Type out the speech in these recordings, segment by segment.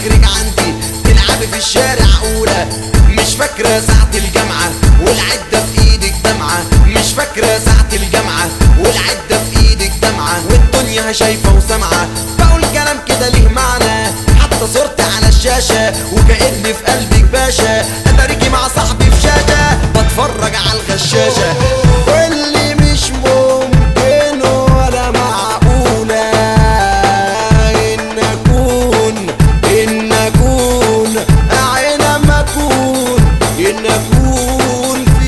فاكرك عندي تلعبي في الشارع اولى مش فاكرة ساعة الجامعة والعدة في ايدك دمعة مش فاكرة ساعة الجامعة والعدة في ايدك دمعة والدنيا شايفة وسامعة بقول كلام كده ليه معنى حتى صورتي على الشاشة وكأني في قلبك باشا اتاريكي مع صاحبي في شاشة بتفرج على الغشاشة واللي مش ممكن ولا معقولة إن أكون إن أكون أينما أكون إن أكون في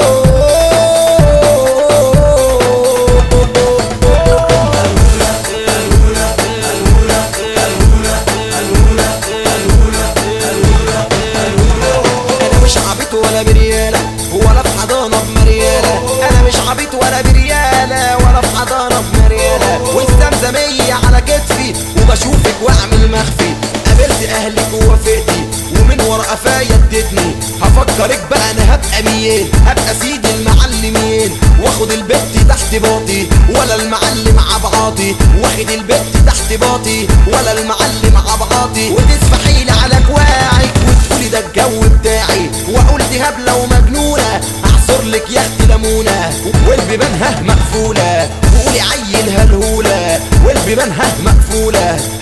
أنا مش عبيط ولا بريالة ولا في حضانة بمريالة أنا مش عبيط ولا بريالة ولا في حضانة بمريالة والزمزمية على كتفي وبشوفك وأعمل مخفي قابلت أهلك ووافقتي ومن ورا قفايا ادتني هفكرك بقى أنا هبقى مين هبقى سيد المعلمين واخد البت تحت باطي ولا المعلم عبعاطي واخد البت تحت باطي ولا المعلم عبعاطي وتسفحيلي على كواعك وتقولي ده الجو بتاعي واقول دي هبله ومجنونه اعصر لك يا اختي ليمونه والبيبان ها مقفوله وقولي عيل هالهوله والبيبان ها مقفوله